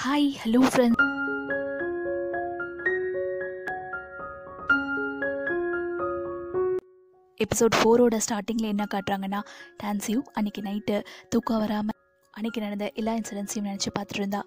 hi hello friends episode ஃபோரோட ஸ்டார்டிங்கில் என்ன காட்டுறாங்கன்னா டான்ஸியூ அன்றைக்கி நைட்டு தூக்கம் வராமல் அன்றைக்கி நடந்த எல்லா இன்சிடென்ட்ஸையும் நினச்சி பார்த்துட்டு இருந்தா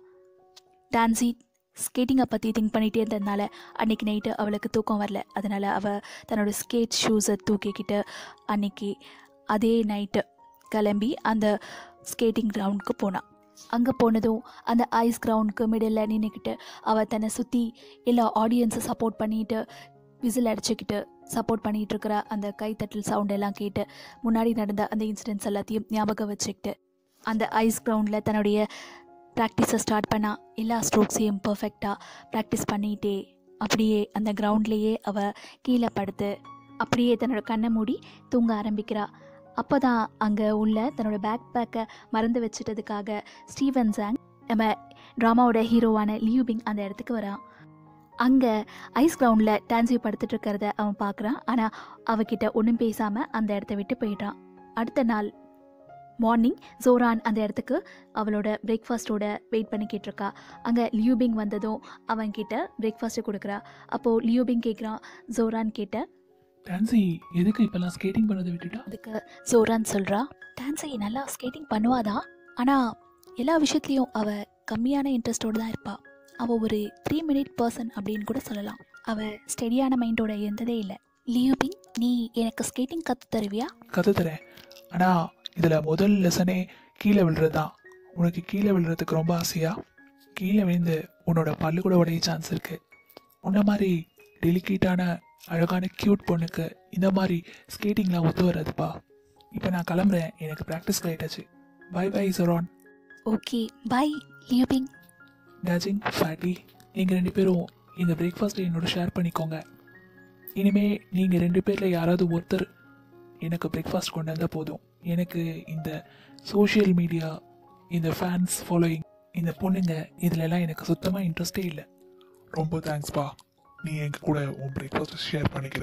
டான்ஸி ஸ்கேட்டிங்கை பற்றி திங்க் பண்ணிகிட்டே இருந்ததுனால அன்றைக்கி நைட்டு அவளுக்கு தூக்கம் வரல அதனால் அவள் தன்னோட ஸ்கேட் ஷூஸை தூக்கிக்கிட்டு அன்றைக்கி அதே நைட்டு கிளம்பி அந்த ஸ்கேட்டிங் கிரவுண்டுக்கு போனான் அங்கே போனதும் அந்த ஐஸ் கிரவுண்டுக்கு மிடில் நின்றுக்கிட்டு அவள் தன்னை சுற்றி எல்லா ஆடியன்ஸை சப்போர்ட் பண்ணிட்டு விசில் அடிச்சுக்கிட்டு சப்போர்ட் பண்ணிகிட்டு இருக்கிற அந்த கைத்தட்டல் சவுண்ட் எல்லாம் கேட்டு முன்னாடி நடந்த அந்த இன்சிடென்ட்ஸ் எல்லாத்தையும் ஞாபகம் வச்சுக்கிட்டு அந்த ஐஸ் கிரவுண்டில் தன்னுடைய ப்ராக்டிஸை ஸ்டார்ட் பண்ணா எல்லா ஸ்ட்ரோக்ஸையும் பர்ஃபெக்டாக ப்ராக்டிஸ் பண்ணிகிட்டே அப்படியே அந்த கிரவுண்ட்லேயே அவள் கீழே படுத்து அப்படியே தன்னோட கண்ணை மூடி தூங்க ஆரம்பிக்கிறா அப்போ தான் அங்கே உள்ள தன்னோட பேக் பேக்கை மறந்து வச்சிட்டதுக்காக ஸ்டீவன் சாங் நம்ம ட்ராமாவோட ஹீரோவான லியூபிங் அந்த இடத்துக்கு வரான் அங்கே ஐஸ் கிரவுண்டில் டான்ஸி படுத்துட்டு இருக்கிறத அவன் பார்க்குறான் ஆனால் அவகிட்ட ஒன்றும் பேசாமல் அந்த இடத்த விட்டு போயிடுறான் அடுத்த நாள் மார்னிங் ஜோரான் அந்த இடத்துக்கு அவளோட பிரேக்ஃபாஸ்ட்டோட வெயிட் பண்ணிக்கிட்டு இருக்கா அங்கே லியூபிங் வந்ததும் அவன்கிட்ட பிரேக்ஃபாஸ்ட்டு கொடுக்குறா அப்போது லியூபிங் கேட்குறான் ஜோரான் கிட்ட டான்ஸி எதுக்கு இப்பெல்லாம் ஸ்கேட்டிங் பண்ணதை விட்டுட்டா அதுக்கு ஜோரான் சொல்கிறா டான்ஸை நல்லா ஸ்கேட்டிங் பண்ணுவாதான் ஆனால் எல்லா விஷயத்துலையும் அவள் கம்மியான இன்ட்ரெஸ்டோடு தான் இருப்பாள் அவள் ஒரு த்ரீ மினிட் பர்சன் அப்படின்னு கூட சொல்லலாம் அவள் ஸ்டெடியான மைண்டோட இருந்ததே இல்லை லியூபிங் நீ எனக்கு ஸ்கேட்டிங் கற்று தருவியா கற்று தரேன் ஆனால் இதில் முதல் லெசனே கீழே விழுறது தான் உனக்கு கீழே விழுறதுக்கு ரொம்ப ஆசையா கீழே விழுந்து உன்னோட பல்லு கூட உடைய சான்ஸ் இருக்கு உன்ன மாதிரி டெலிகேட்டான அழகான க்யூட் பொண்ணுக்கு இந்த மாதிரி ஸ்கேட்டிங்லாம் ஒத்து வராதுப்பா இப்போ நான் கிளம்புறேன் எனக்கு ப்ராக்டிஸ் ஆயிட்டாச்சு பை பை சொரான் okay bye Liubing Dajing Fatty நீங்கள் ரெண்டு பேரும் இந்த பிரேக்ஃபாஸ்ட்டை என்னோட ஷேர் பண்ணிக்கோங்க இனிமே நீங்கள் ரெண்டு பேரில் யாராவது ஒருத்தர் எனக்கு பிரேக்ஃபாஸ்ட் கொண்டு வந்தால் போதும் எனக்கு இந்த சோஷியல் மீடியா இந்த ஃபேன்ஸ் ஃபாலோயிங் இந்த பொண்ணுங்க இதுல எல்லாம் எனக்கு சுத்தமாக இன்ட்ரெஸ்டே இல்லை ரொம்ப தேங்க்ஸ்ப்பா நீ எங்க கூட உன் பிரேக்ஃபாஸ்ட் ஷேர் பண்ணிக்கிற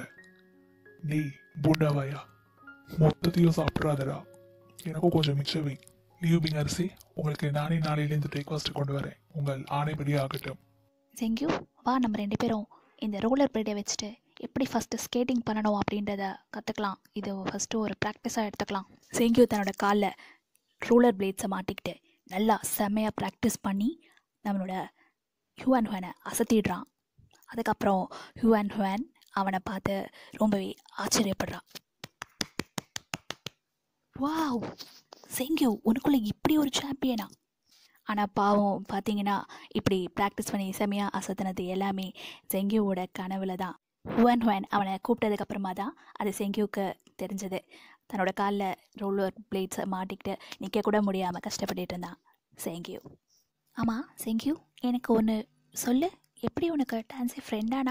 நீ பூண்டாவாயா மொத்தத்தையும் சாப்பிட்றாதடா எனக்கும் கொஞ்சம் மிச்சம் வை லியூபிங் அரிசி உங்களுக்கு நானே நாளையிலேருந்து பிரேக்ஃபாஸ்ட் கொண்டு வரேன் உங்கள் ஆணைப்படி ஆகட்டும் தேங்க்யூ வா நம்ம ரெண்டு பேரும் இந்த ரோலர் பிளேடை வச்சுட்டு எப்படி ஃபஸ்ட்டு ஸ்கேட்டிங் பண்ணணும் அப்படின்றத கற்றுக்கலாம் இது ஃபஸ்ட்டு ஒரு ப்ராக்டிஸாக எடுத்துக்கலாம் செங்கியூ தன்னோட காலில் ரோலர் பிளேட்ஸை மாட்டிக்கிட்டு நல்லா செம்மையாக ப்ராக்டிஸ் பண்ணி நம்மளோட ஹுவான் ஹுவானை அசத்திடுறான் அதுக்கப்புறம் ஹுவான் ஹுவான் அவனை பார்த்து ரொம்பவே ஆச்சரியப்படுறான் வாவ் செங்கியூ உனக்குள்ளே இப்படி ஒரு சாம்பியனா ஆனால் பாவம் பார்த்தீங்கன்னா இப்படி ப்ராக்டிஸ் பண்ணி செமையாக அசத்தினது எல்லாமே செங்கியூவோட கனவுல தான் ஹுவன் ஹுவன் அவனை கூப்பிட்டதுக்கப்புறமா தான் அது செங்கியூக்கு தெரிஞ்சது தன்னோட காலில் ரோலர் பிளேட்ஸை மாட்டிக்கிட்டு நிற்க கூட முடியாமல் கஷ்டப்பட்டுட்டு இருந்தான் செங்கியூ ஆமாம் செங்கியூ எனக்கு ஒன்று சொல்லு எப்படி உனக்கு டான்ஸி ஃப்ரெண்டானா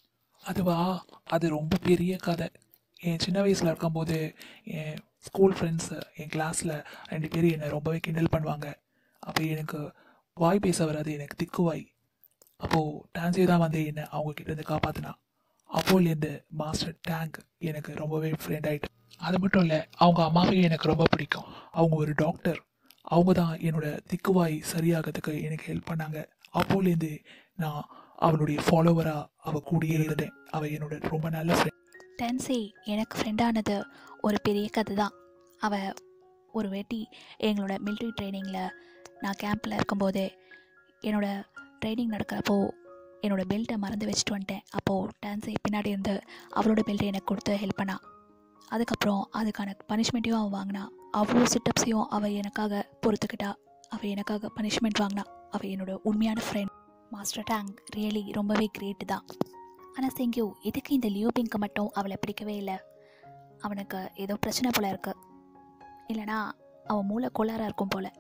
அதுவா அது ரொம்ப பெரிய கதை என் சின்ன வயசில் இருக்கும்போது என் ஸ்கூல் ஃப்ரெண்ட்ஸு என் கிளாஸில் ரெண்டு பேரும் என்னை ரொம்பவே கிண்டல் பண்ணுவாங்க அப்போ எனக்கு வாய் பேச வராது எனக்கு திக்கு வாய் அப்போது டான்ஸே தான் வந்து என்னை அவங்க கிட்ட இருந்து காப்பாற்றினா அப்போலேருந்து மாஸ்டர் டேங்க் எனக்கு ரொம்பவே ஃப்ரெண்ட் ஆகிட்டு அது மட்டும் இல்லை அவங்க அம்மாவே எனக்கு ரொம்ப பிடிக்கும் அவங்க ஒரு டாக்டர் அவங்க தான் என்னோட திக்குவாய் சரியாகிறதுக்கு எனக்கு ஹெல்ப் பண்ணாங்க அப்போலேருந்து நான் அவளுடைய ஃபாலோவராக அவள் கூடயே இருந்தேன் அவள் என்னோட ரொம்ப நல்ல ஃப்ரெண்ட் டான்ஸி எனக்கு ஃப்ரெண்டானது ஒரு பெரிய கதை தான் அவள் ஒரு வேட்டி எங்களோட மிலிட்ரி ட்ரைனிங்கில் நான் கேம்பில் இருக்கும்போதே என்னோட ட்ரைனிங் நடக்கிறப்போ என்னோட பெல்ட்டை மறந்து வச்சுட்டு வந்துட்டேன் அப்போது டான்ஸை பின்னாடி இருந்து அவளோட பெல்ட்டை எனக்கு கொடுத்து ஹெல்ப் பண்ணா அதுக்கப்புறம் அதுக்கான பனிஷ்மெண்ட்டையும் அவள் வாங்கினா அவ்வளோ சிட்டப்ஸையும் அவள் எனக்காக பொறுத்துக்கிட்டா அவள் எனக்காக பனிஷ்மெண்ட் வாங்கினா அவள் என்னோட உண்மையான ஃப்ரெண்ட் மாஸ்டர் டேங் ரியலி ரொம்பவே கிரேட்டு தான் ஆனால் செங்கியூ எதுக்கு இந்த லியோபிங்க்கு மட்டும் அவளை பிடிக்கவே இல்லை அவனுக்கு ஏதோ பிரச்சனை போல இருக்கு இல்லைனா அவன் மூளை கோளாறாக இருக்கும் போல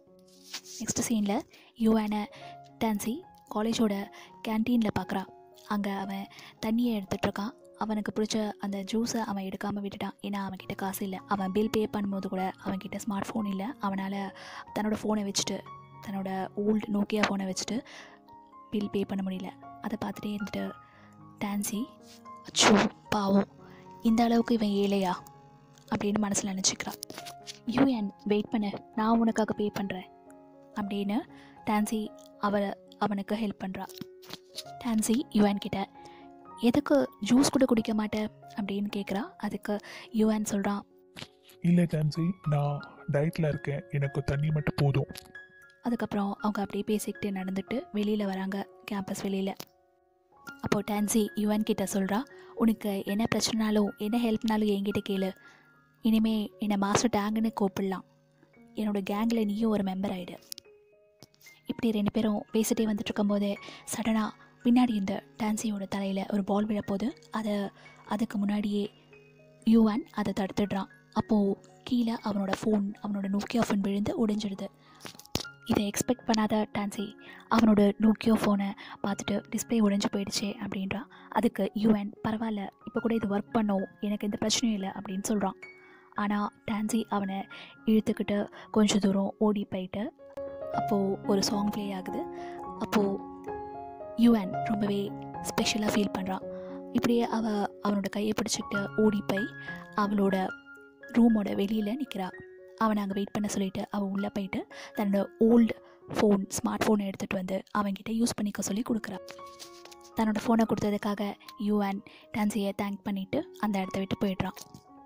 நெக்ஸ்ட் சீனில் யூவான டான்சி காலேஜோட கேன்டீனில் பார்க்குறா அங்கே அவன் தண்ணியை எடுத்துகிட்டு இருக்கான் அவனுக்கு பிடிச்ச அந்த ஜூஸை அவன் எடுக்காமல் விட்டுட்டான் ஏன்னா அவன்கிட்ட காசு இல்லை அவன் பில் பே பண்ணும்போது கூட அவன்கிட்ட ஸ்மார்ட் ஃபோன் இல்லை அவனால் தன்னோட ஃபோனை வச்சுட்டு தன்னோட ஓல்டு நோக்கியா ஃபோனை வச்சுட்டு பில் பே பண்ண முடியல அதை பார்த்துட்டே இருந்துட்டு டான்சி அச்சோ பாவம் இந்த அளவுக்கு இவன் ஏழையா அப்படின்னு மனசில் நினச்சிக்கிறான் யூஎன் வெயிட் பண்ணு நான் உனக்காக பே பண்ணுறேன் அப்படின்னு டான்சி அவளை அவனுக்கு ஹெல்ப் பண்ணுறா டான்சி யுவான் கிட்ட எதுக்கு ஜூஸ் கூட குடிக்க மாட்டேன் அப்படின்னு கேட்குறா அதுக்கு யுவான் சொல்கிறான் இல்லை டான்சி நான் டயட்டில் இருக்கேன் எனக்கு தண்ணி மட்டும் போதும் அதுக்கப்புறம் அவங்க அப்படியே பேசிக்கிட்டு நடந்துட்டு வெளியில் வராங்க கேம்பஸ் வெளியில் அப்போது டான்சி யுவன் கிட்ட சொல்கிறா உனக்கு என்ன பிரச்சனைனாலும் என்ன ஹெல்ப்னாலும் என்கிட்ட கேளு இனிமே என்னை மாஸ்டர் டேங்குன்னு கூப்பிடலாம் என்னோட கேங்கில் நீயும் ஒரு மெம்பர் ஆயிடு இப்படி ரெண்டு பேரும் பேசிட்டே வந்துட்டு இருக்கும்போதே சடனாக பின்னாடி இந்த டான்சியோட தலையில் ஒரு பால் விழப்போது அதை அதுக்கு முன்னாடியே யுவன் அதை தடுத்துடுறான் அப்போது கீழே அவனோட ஃபோன் அவனோட நோக்கியா ஃபோன் விழுந்து உடைஞ்சிடுது இதை எக்ஸ்பெக்ட் பண்ணாத டான்சி அவனோட நோக்கியோ ஃபோனை பார்த்துட்டு டிஸ்பிளே உடைஞ்சு போயிடுச்சே அப்படின்றான் அதுக்கு யூஎன் பரவாயில்ல இப்போ கூட இது ஒர்க் பண்ணும் எனக்கு எந்த பிரச்சனையும் இல்லை அப்படின்னு சொல்கிறான் ஆனால் டான்சி அவனை இழுத்துக்கிட்டு கொஞ்சம் தூரம் ஓடி போயிட்டு அப்போது ஒரு சாங் ப்ளே ஆகுது அப்போது யூஎன் ரொம்பவே ஸ்பெஷலாக ஃபீல் பண்ணுறான் இப்படியே அவ அவனோட கையை பிடிச்சிக்கிட்டு ஓடி போய் அவளோட ரூமோட வெளியில் நிற்கிறா அவனை அங்கே வெயிட் பண்ண சொல்லிட்டு அவள் உள்ளே போயிட்டு தன்னோட ஓல்டு ஃபோன் ஸ்மார்ட் ஃபோனை எடுத்துகிட்டு வந்து அவன்கிட்ட யூஸ் பண்ணிக்க சொல்லி கொடுக்குறா தன்னோட ஃபோனை கொடுத்ததுக்காக யூஎன் டான்சியை தேங்க் பண்ணிவிட்டு அந்த இடத்த விட்டு போயிடுறான்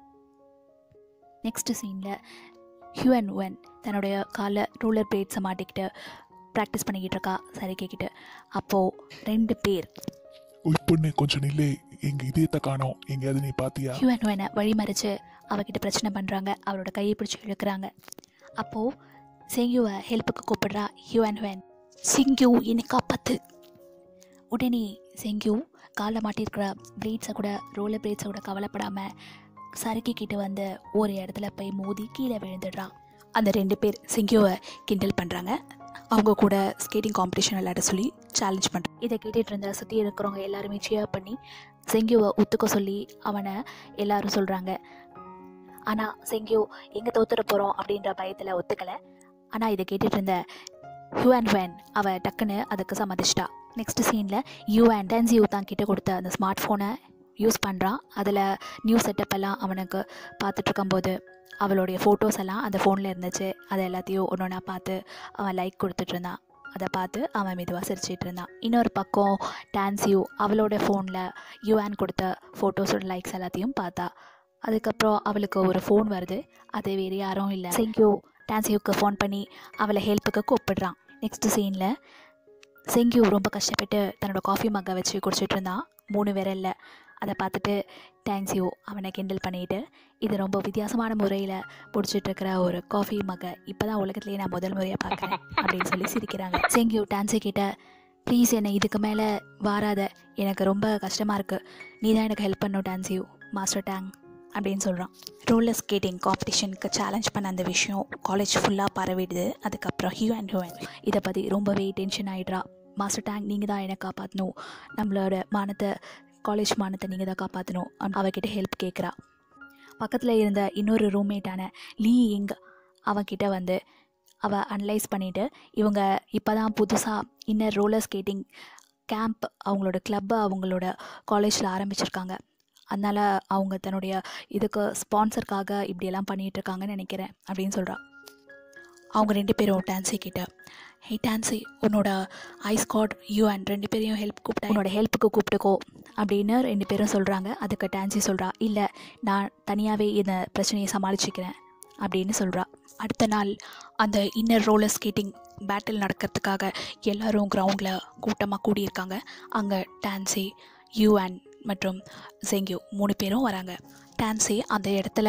நெக்ஸ்ட் சீனில் ஹியூஎன் உவன் தன்னுடைய காலை ரூலர் பிளேட்ஸை மாட்டிக்கிட்டு ப்ராக்டிஸ் பண்ணிக்கிட்டு இருக்கா சரி கேட்கிட்டு அப்போது ரெண்டு பேர் ஒய் பொண்ணு கொஞ்சம் நில்லே எங்கள் இதயத்தை காணோம் எங்கேயாவது நீ பாத்தியா ஹியூஎன் உவனை வழிமறிச்சு அவகிட்ட பிரச்சனை பண்ணுறாங்க அவளோட கையை பிடிச்சி இழுக்கிறாங்க அப்போது செங்யூவை ஹெல்ப்புக்கு கூப்பிடுறா ஹியூஎன் ஹுவன் சிங்யூ என்னை காப்பாத்து உடனே செங்யூ காலில் மாட்டியிருக்கிற பிளேட்ஸை கூட ரோலர் பிளேட்ஸை கூட கவலைப்படாமல் சறுக்கிக்கிட்டு வந்து ஒரு இடத்துல போய் மோதி கீழே விழுந்துடுறான் அந்த ரெண்டு பேர் செங்யூவை கிண்டல் பண்ணுறாங்க அவங்க கூட ஸ்கேட்டிங் காம்படிஷன் விளையாட சொல்லி சேலஞ்ச் பண்ணுறாங்க இதை கேட்டுட்டு இருந்த சுற்றி இருக்கிறவங்க எல்லாருமே சியர் பண்ணி செங்யூவை ஒத்துக்க சொல்லி அவனை எல்லாரும் சொல்கிறாங்க ஆனால் செங்கியூ எங்கே தோத்துற போகிறோம் அப்படின்ற பயத்தில் ஒத்துக்கலை ஆனால் இதை கேட்டுட்டு இருந்த ஹுவன் ஹுவன் அவ டக்குன்னு அதுக்கு சம்மதிச்சிட்டா நெக்ஸ்ட் சீனில் யூஎன் டென்சியூ தான் கிட்ட கொடுத்த அந்த ஸ்மார்ட் ஃபோனை யூஸ் பண்ணுறான் அதில் நியூ செட்டப் எல்லாம் அவனுக்கு பார்த்துட்டு இருக்கும்போது அவளுடைய ஃபோட்டோஸ் எல்லாம் அந்த ஃபோனில் இருந்துச்சு அதை எல்லாத்தையும் ஒன்று ஒன்றா பார்த்து அவன் லைக் கொடுத்துட்டு இருந்தான் அதை பார்த்து அவன் மெதுவாக சிரிச்சிட்டு இருந்தான் இன்னொரு பக்கம் டான்சியூ அவளோட ஃபோனில் யூஆன் கொடுத்த ஃபோட்டோஸோட லைக்ஸ் எல்லாத்தையும் பார்த்தா அதுக்கப்புறம் அவளுக்கு ஒரு ஃபோன் வருது அது வேறு யாரும் இல்லை செங்யூ டான்சியூக்கு ஃபோன் பண்ணி அவளை ஹெல்ப்புக்கு கூப்பிடுறான் நெக்ஸ்ட் சீனில் செங்யூ ரொம்ப கஷ்டப்பட்டு தன்னோட காஃபி மக்கை வச்சு குடிச்சிட்டு இருந்தான் மூணு விரல்ல அதை பார்த்துட்டு டான்சியூ அவனை கிண்டல் பண்ணிட்டு இது ரொம்ப வித்தியாசமான முறையில் பிடிச்சிட்டு இருக்கிற ஒரு காஃபி மக்கை இப்போ தான் உலகத்துலேயே நான் முதல் முறையாக பார்க்குறேன் அப்படின்னு சொல்லி சிரிக்கிறாங்க செங்யூ டான்சி கிட்ட ப்ளீஸ் என்னை இதுக்கு மேலே வாராத எனக்கு ரொம்ப கஷ்டமாக இருக்குது நீ தான் எனக்கு ஹெல்ப் பண்ணும் டான்சியூ மாஸ்டர் டேங் அப்படின்னு சொல்கிறான் ரோலர் ஸ்கேட்டிங் காம்படிஷனுக்கு சேலஞ்ச் பண்ண அந்த விஷயம் காலேஜ் ஃபுல்லாக பரவிடுது அதுக்கப்புறம் ஹியூ அண்ட் ஹியூன் இதை பற்றி ரொம்பவே டென்ஷன் ஆகிடுறா மாஸ்டர் டேங் நீங்கள் தான் என்னை காப்பாற்றணும் நம்மளோட மானத்தை காலேஜ் மானத்தை நீங்கள் தான் காப்பாற்றணும் அவகிட்ட ஹெல்ப் கேட்குறா பக்கத்தில் இருந்த இன்னொரு ரூம்மேட்டான லீ இங் அவகிட்ட வந்து அவள் அனலைஸ் பண்ணிவிட்டு இவங்க இப்போ தான் புதுசாக இன்னர் ரோலர் ஸ்கேட்டிங் கேம்ப் அவங்களோட கிளப்பை அவங்களோட காலேஜில் ஆரம்பிச்சிருக்காங்க அதனால் அவங்க தன்னுடைய இதுக்கு ஸ்பான்சருக்காக இப்படியெல்லாம் பண்ணிகிட்டு இருக்காங்கன்னு நினைக்கிறேன் அப்படின்னு சொல்கிறா அவங்க ரெண்டு பேரும் டான்ஸி கிட்ட ஹே டான்ஸி உன்னோட ஐஸ் காட் யூ அண்ட் ரெண்டு பேரையும் ஹெல்ப் கூப்பிட்டா உன்னோட ஹெல்ப்புக்கு கூப்பிட்டுக்கோ அப்படின்னு ரெண்டு பேரும் சொல்கிறாங்க அதுக்கு டான்ஸி சொல்கிறா இல்லை நான் தனியாகவே இந்த பிரச்சனையை சமாளிச்சுக்கிறேன் அப்படின்னு சொல்கிறா அடுத்த நாள் அந்த இன்னர் ரோலர் ஸ்கேட்டிங் பேட்டில் நடக்கிறதுக்காக எல்லாரும் கிரவுண்டில் கூட்டமாக கூடியிருக்காங்க அங்கே டான்ஸி யூஎன் மற்றும் செங்கியூ மூணு பேரும் வராங்க டான்ஸி அந்த இடத்துல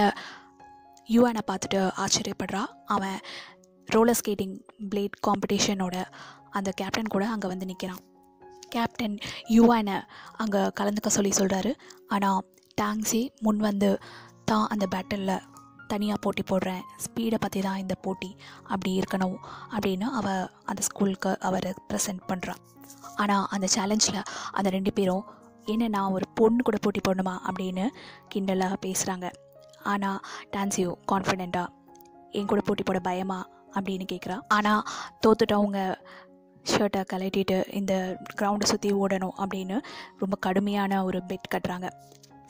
யூஎனை பார்த்துட்டு ஆச்சரியப்படுறா அவன் ரோலர் ஸ்கேட்டிங் பிளேட் காம்படிஷனோட அந்த கேப்டன் கூட அங்கே வந்து நிற்கிறான் கேப்டன் யுவானை அங்கே கலந்துக்க சொல்லி சொல்கிறாரு ஆனால் டாங்ஸி முன் வந்து தான் அந்த பேட்டிலில் தனியாக போட்டி போடுறேன் ஸ்பீடை பற்றி தான் இந்த போட்டி அப்படி இருக்கணும் அப்படின்னு அவள் அந்த ஸ்கூலுக்கு அவர் ப்ரெசென்ட் பண்ணுறான் ஆனால் அந்த சேலஞ்சில் அந்த ரெண்டு பேரும் என்ன நான் ஒரு பொண்ணு கூட போட்டி போடணுமா அப்படின்னு கிண்டலாக பேசுகிறாங்க ஆனால் டான்ஸியோ கான்ஃபிடெண்ட்டாக என் கூட போட்டி போட பயமா அப்படின்னு கேட்குறா ஆனால் தோத்துட்டவங்க ஷர்ட்டை கலட்டிட்டு இந்த கிரவுண்டை சுற்றி ஓடணும் அப்படின்னு ரொம்ப கடுமையான ஒரு பெட் கட்டுறாங்க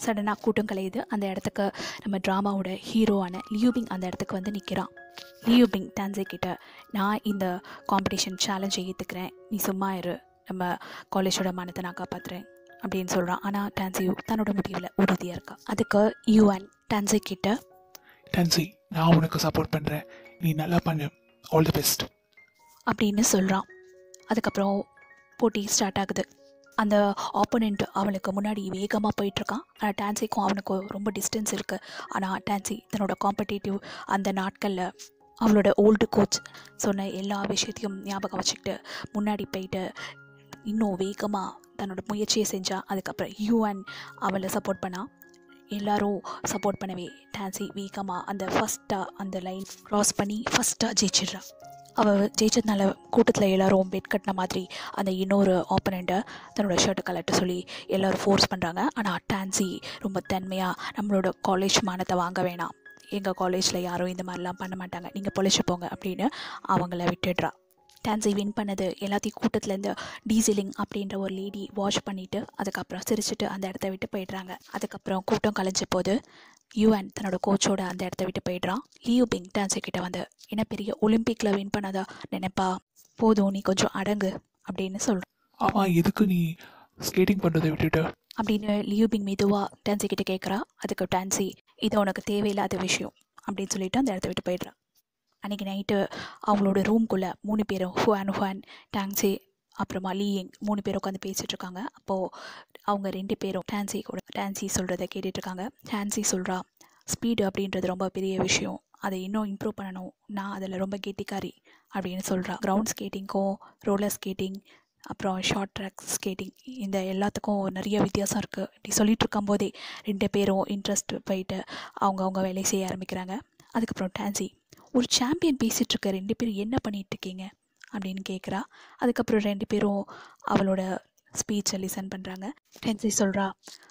சடனாக கூட்டம் கலையுது அந்த இடத்துக்கு நம்ம ட்ராமாவோட ஹீரோவான லியூபிங் அந்த இடத்துக்கு வந்து நிற்கிறான் லியூபிங் டான்ஸே கிட்ட நான் இந்த காம்படிஷன் சேலஞ்சை ஏற்றுக்கிறேன் நீ சும்மா இரு நம்ம காலேஜோட மானத்தை நான் காப்பாற்றுறேன் அப்படின்னு சொல்கிறான் ஆனால் டான்சியூ தன்னோட முடிவில் உறுதியாக இருக்கா அதுக்கு யூஎன் டான்ஸே கிட்ட டான்சி நான் உனக்கு சப்போர்ட் பண்ணுறேன் நீ நல்லா பண்ணு ஆல் தி பெஸ்ட் அப்படின்னு சொல்கிறான் அதுக்கப்புறம் போட்டி ஸ்டார்ட் ஆகுது அந்த ஆப்போனண்ட் அவனுக்கு முன்னாடி வேகமாக போயிட்டுருக்கான் ஆனால் டான்சிக்கும் அவனுக்கும் ரொம்ப டிஸ்டன்ஸ் இருக்குது ஆனால் டான்சி தன்னோட காம்படிட்டிவ் அந்த நாட்களில் அவளோட ஓல்டு கோச் சொன்ன எல்லா விஷயத்தையும் ஞாபகம் வச்சுக்கிட்டு முன்னாடி போயிட்டு இன்னும் வேகமாக தன்னோட முயற்சியை செஞ்சா அதுக்கப்புறம் யூஎன் அவளை சப்போர்ட் பண்ணா எல்லாரும் சப்போர்ட் பண்ணவே டான்சி வேகமாக அந்த ஃபஸ்ட்டாக அந்த லைன் க்ராஸ் பண்ணி ஃபஸ்ட்டாக ஜெயிச்சிடுறா அவள் ஜெயிச்சதுனால கூட்டத்தில் எல்லாரும் பெட் கட்டின மாதிரி அந்த இன்னொரு ஆப்பனண்ட்டை தன்னோட ஷர்ட்டை கலட்ட சொல்லி எல்லாரும் ஃபோர்ஸ் பண்ணுறாங்க ஆனால் டான்சி ரொம்ப தன்மையாக நம்மளோட காலேஜ் மானத்தை வாங்க வேணாம் எங்கள் காலேஜில் யாரும் இந்த மாதிரிலாம் பண்ண மாட்டாங்க நீங்கள் பொழைச்சு போங்க அப்படின்னு அவங்கள விட்டுடுறா டான்ஸை வின் பண்ணது எல்லாத்தையும் கூட்டத்துலேருந்து டீசலிங் அப்படின்ற ஒரு லேடி வாஷ் பண்ணிவிட்டு அதுக்கப்புறம் சிரிச்சிட்டு அந்த இடத்த விட்டு போயிடுறாங்க அதுக்கப்புறம் கூட்டம் கலைஞ்ச போது யுஎன் தன்னோட கோச்சோட அந்த இடத்த விட்டு போயிடுறான் லியூ பிங் டான்ஸை கிட்ட வந்து என்ன பெரிய ஒலிம்பிக்கில் வின் பண்ணதா நினைப்பா போதும் நீ கொஞ்சம் அடங்கு அப்படின்னு சொல்கிறான் ஆமாம் எதுக்கு நீ ஸ்கேட்டிங் பண்ணுறதை விட்டுட்டு அப்படின்னு லியூபிங் மெதுவாக டான்சி கிட்ட கேட்குறா அதுக்கு டான்சி இது உனக்கு தேவையில்லாத விஷயம் அப்படின்னு சொல்லிட்டு அந்த இடத்த விட்டு போயிடுறா அன்றைக்கி நைட்டு அவங்களோட ரூம்குள்ளே மூணு பேரும் ஹுவான் ஹுவான் டான்சி அப்புறமா லீயிங் மூணு பேரும் உட்காந்து பேசிகிட்டு இருக்காங்க அப்போது அவங்க ரெண்டு பேரும் டான்சி கூட டான்சி சொல்கிறத கேட்டுட்டு இருக்காங்க டான்சி சொல்கிறா ஸ்பீடு அப்படின்றது ரொம்ப பெரிய விஷயம் அதை இன்னும் இம்ப்ரூவ் பண்ணணும் நான் அதில் ரொம்ப கெட்டிக்காரி அப்படின்னு சொல்கிறா கிரவுண்ட் ஸ்கேட்டிங்க்கும் ரோலர் ஸ்கேட்டிங் அப்புறம் ஷார்ட் ட்ராக் ஸ்கேட்டிங் இந்த எல்லாத்துக்கும் நிறைய வித்தியாசம் இருக்குது இப்படி சொல்லிட்டு இருக்கும்போதே ரெண்டு பேரும் இன்ட்ரெஸ்ட் போயிட்டு அவங்க அவங்க வேலையை செய்ய ஆரம்பிக்கிறாங்க அதுக்கப்புறம் டான்சி ஒரு சாம்பியன் பேசிகிட்டு இருக்க ரெண்டு பேரும் என்ன பண்ணிட்டு இருக்கீங்க அப்படின்னு கேட்குறா அதுக்கப்புறம் ரெண்டு பேரும் அவளோட ஸ்பீச்சை லிசன் பண்ணுறாங்க டான்சி சொல்கிறா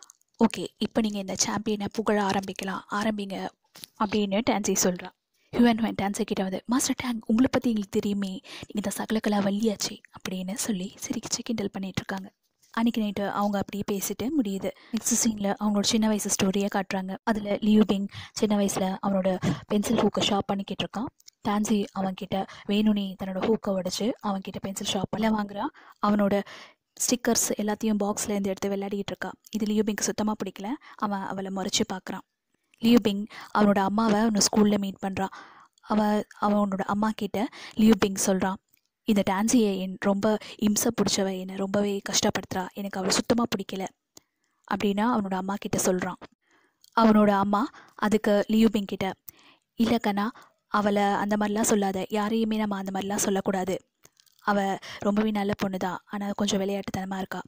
ஓகே இப்போ நீங்கள் இந்த சாம்பியனை புகழ ஆரம்பிக்கலாம் ஆரம்பிங்க அப்படின்னு டான்சி சொல்கிறா ஹியூஎன் ஹுவன் டான்ஸை கிட்ட வந்து மாஸ்டர் டேங் உங்களை பற்றி எங்களுக்கு தெரியுமே நீங்கள் இந்த சகலக்கலா வள்ளியாச்சே அப்படின்னு சொல்லி சிரிச்சு கிண்டல் பண்ணிட்டு இருக்காங்க அன்றைக்கி நைட்டு அவங்க அப்படியே பேசிட்டு முடியுது நெக்ஸ்ட் சீனில் அவங்களோட சின்ன வயசு ஸ்டோரியை காட்டுறாங்க அதில் லியூபிங் சின்ன வயசில் அவனோட பென்சில் ஹூக்கை ஷாப் பண்ணிக்கிட்டு இருக்கான் டான்சி அவன்கிட்ட வேணுனே தன்னோட ஹூக்கை உடச்சி அவன்கிட்ட பென்சில் ஷாப் பண்ண வாங்குறான் அவனோட ஸ்டிக்கர்ஸ் எல்லாத்தையும் பாக்ஸில் இருந்து எடுத்து விளையாடிட்டு இருக்கா இது லியூபிங்க்கு சுத்தமாக பிடிக்கல அவன் அவளை முறைச்சி பார்க்குறான் லியூபிங் அவனோட அம்மாவை அவனை ஸ்கூலில் மீட் பண்ணுறான் அவன் அவனோட அம்மா கிட்ட லியூபிங் சொல்கிறான் இந்த டான்ஸியை என் ரொம்ப இம்சை பிடிச்சவ என்னை ரொம்பவே கஷ்டப்படுத்துறா எனக்கு அவளை சுத்தமாக பிடிக்கல அப்படின்னா அவனோட அம்மா கிட்ட சொல்கிறான் அவனோட அம்மா அதுக்கு லியூபிங் கிட்ட இல்லை கண்ணா அவளை அந்த மாதிரிலாம் சொல்லாத யாரையுமே நம்ம அந்த மாதிரிலாம் சொல்லக்கூடாது அவள் ரொம்பவே நல்ல பொண்ணு தான் ஆனால் கொஞ்சம் விளையாட்டுத்தனமாக இருக்கா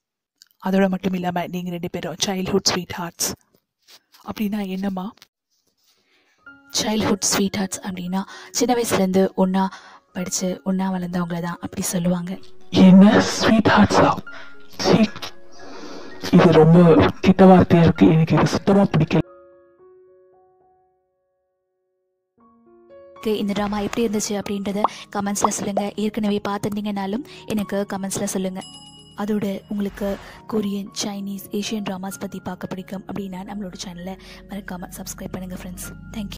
அதோட மட்டும் இல்லாமல் நீங்கள் ரெண்டு பேரும் சைல்ட்ஹுட் ஸ்வீட் ஹார்ட்ஸ் அப்படின்னா என்னம்மா சைல்ட்ஹுட் ஸ்வீட் ஹார்ட்ஸ் அப்படின்னா சின்ன வயசுலேருந்து ஒன்றா படித்து ஒன்றா வளர்ந்தவங்கள தான் அப்படி சொல்லுவாங்க என்ன ஸ்வீட் ஹார்ட்ஸா சீ இது ரொம்ப கிட்ட வார்த்தையா இருக்கு எனக்கு இது சுத்தமா பிடிக்கல எனக்கு இந்த ட்ராமா எப்படி இருந்துச்சு அப்படின்றத கமெண்ட்ஸில் சொல்லுங்கள் ஏற்கனவே பார்த்துருந்தீங்கனாலும் எனக்கு கமெண்ட்ஸில் சொல்லுங்கள் அதோட உங்களுக்கு கொரியன் சைனீஸ் ஏஷியன் ட்ராமாஸ் பற்றி பார்க்க பிடிக்கும் அப்படின்னா நம்மளோட சேனலை மறக்காமல் சப்ஸ்கிரைப் பண்ணுங்கள் ஃப்ரெண்ட்ஸ் தேங்க்யூ